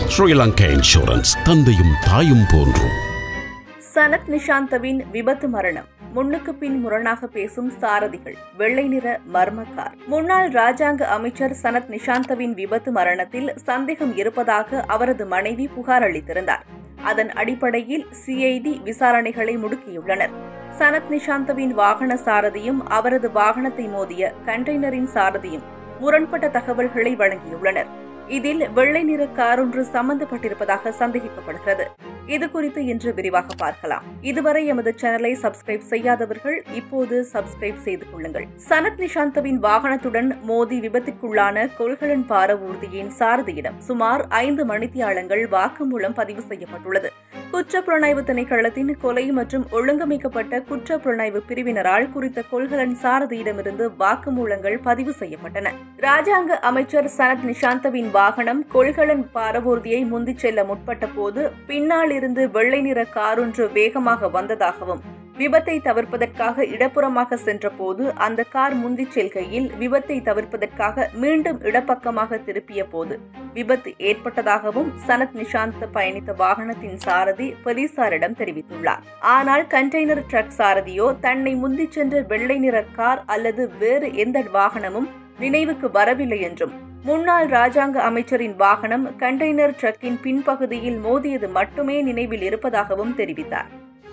Sri Lanka insurance தந்தையும் தாயும் போன்றும் சனத் நிஷாந்தவின் விபத்து மரணம் முன்னுக்கு பின் முரணாக பேசும் சாரதிகள் வெள்ளை நிற மர்மக்கார் முன்னாள் ராஜாங்க அமைச்சர் சனத் நிஷாந்தவின் விபத்து மரணத்தில் சந்தேகம் இருப்பதாக அவரது மனைவி புகார் அளித்திருந்தார் அதன் அடிப்படையில் சிஐடி விசாரணைகளை முடுக்கியுள்ளனர் சனத் நிஷாந்தவின் வாகன சாரதியும் அவரது வாகனத்தை மோதிய கண்டெய்னரின் சாரதியும் முரண்பட்ட தகவல்களை வழங்கியுள்ளனர் இதில் வெள்ளை நிற கார் ஒன்று சம்பந்தப்பட்டிருப்பதாக சந்தேகிக்கப்படுகிறது இது குறித்து இன்று விரிவாக பார்க்கலாம் இதுவரை எமது சேனலை சப்ஸ்கிரைப் செய்யாதவர்கள் இப்போது சப்ஸ்கிரைப் செய்து கொள்ளுங்கள் சனத் நிஷாந்தவின் வாகனத்துடன் மோதி விபத்திற்குள்ளான கொள்கலன் பாரவூர்தியின் சாரதியிடம் சுமார் ஐந்து மணித்தியாலங்கள் வாக்குமூலம் பதிவு செய்யப்பட்டுள்ளது குற்றப்புலனாய்வு திணைக்களத்தின் கொலை மற்றும் ஒழுங்கமைக்கப்பட்ட குற்றப்புலனாய்வு பிரிவினரால் குறித்த கொள்கலன் சாரதியிடமிருந்து வாக்குமூலங்கள் பதிவு செய்யப்பட்டன ராஜாங்க அமைச்சர் சனத் நிஷாந்தவின் வாகனம் கொள்கலன் பாரவூர்தியை முந்திச் செல்ல முற்பட்ட போது பின்னால் இருந்து வெள்ளை நிற காரொன்று வேகமாக வந்ததாகவும் விபத்தை தவிர்ப்பதற்காக இடப்புறமாக சென்றபோது அந்த கார் முந்திச் செல்கையில் விபத்தை தவிர்ப்பதற்காக மீண்டும் இடப்பக்கமாக திருப்பிய போது விபத்து ஏற்பட்டதாகவும் சனத் நிஷாந்த் பயணித்த வாகனத்தின் சாரதி போலீசாரிடம் தெரிவித்துள்ளார் ஆனால் கண்டெய்னர் ட்ரக் சாரதியோ தன்னை முந்திச் சென்ற வெள்ளை நிற கார் அல்லது வேறு எந்த வாகனமும் நினைவுக்கு வரவில்லை என்றும் முன்னாள் ராஜாங்க அமைச்சரின் வாகனம் கண்டெய்னர் ட்ரக்கின் பின்பகுதியில் மோதியது மட்டுமே நினைவில் இருப்பதாகவும் தெரிவித்தார்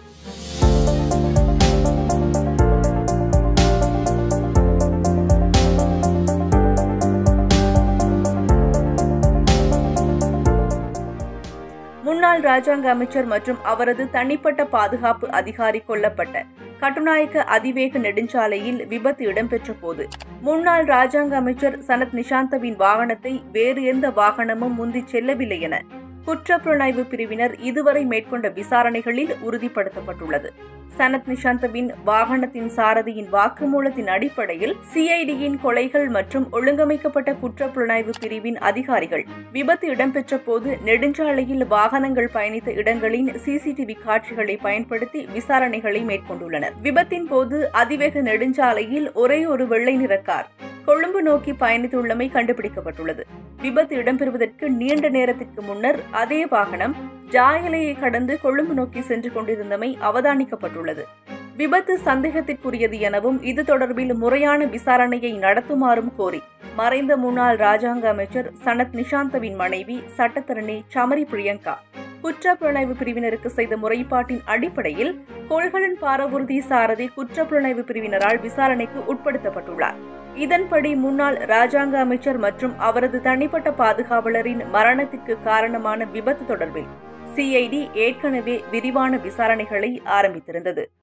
முன்னாள் ராஜாங்க அமைச்சர் மற்றும் அவரது தனிப்பட்ட பாதுகாப்பு அதிகாரி கொல்லப்பட்ட கட்டுநாயக்க அதிவேக நெடுஞ்சாலையில் விபத்து இடம்பெற்ற போது முன்னாள் ராஜாங்க அமைச்சர் சனத் நிஷாந்தவின் வாகனத்தை வேறு எந்த வாகனமும் முந்திச் செல்லவில்லை என குற்றப்புலனாய்வு பிரிவினர் இதுவரை மேற்கொண்ட விசாரணைகளில் உறுதிப்படுத்தப்பட்டுள்ளது சனத் நிஷாந்தவின் வாகனத்தின் சாரதியின் வாக்குமூலத்தின் அடிப்படையில் சிஐடியின் கொலைகள் மற்றும் ஒழுங்கமைக்கப்பட்ட குற்றப்புலனாய்வு பிரிவின் அதிகாரிகள் விபத்து இடம்பெற்ற போது நெடுஞ்சாலையில் வாகனங்கள் பயணித்த இடங்களின் சிசிடிவி காட்சிகளை பயன்படுத்தி விசாரணைகளை மேற்கொண்டுள்ளனர் விபத்தின் போது அதிவேக நெடுஞ்சாலையில் ஒரே ஒரு வெள்ளை நிற கார் கொழும்பு நோக்கி பயணித்துள்ளமை கண்டுபிடிக்கப்பட்டுள்ளது விபத்து இடம்பெறுவதற்கு நீண்ட நேரத்திற்கு முன்னர் அதே வாகனம் ஜாயலையை கடந்து கொழும்பு நோக்கி சென்று கொண்டிருந்தமை அவதானிக்கப்பட்டுள்ளது விபத்து சந்தேகத்திற்குரியது எனவும் இது தொடர்பில் முறையான விசாரணையை நடத்துமாறும் கோரி மறைந்த முன்னாள் ராஜாங்க அமைச்சர் சனத் நிஷாந்தவின் மனைவி சட்டத்தரணி சமரி பிரியங்கா குற்றப்புலனாய்வு பிரிவினருக்கு செய்த முறைப்பாட்டின் அடிப்படையில் கொள்கலன் பாரவூர்தி சாரதி குற்றப்புலனாய்வு பிரிவினரால் விசாரணைக்கு உட்படுத்தப்பட்டுள்ளார் இதன்படி முன்னாள் ராஜாங்க அமைச்சர் மற்றும் அவரது தனிப்பட்ட பாதுகாவலரின் மரணத்திற்கு காரணமான விபத்து தொடர்பில் சிஐடி ஏற்கனவே விரிவான விசாரணைகளை ஆரம்பித்திருந்தது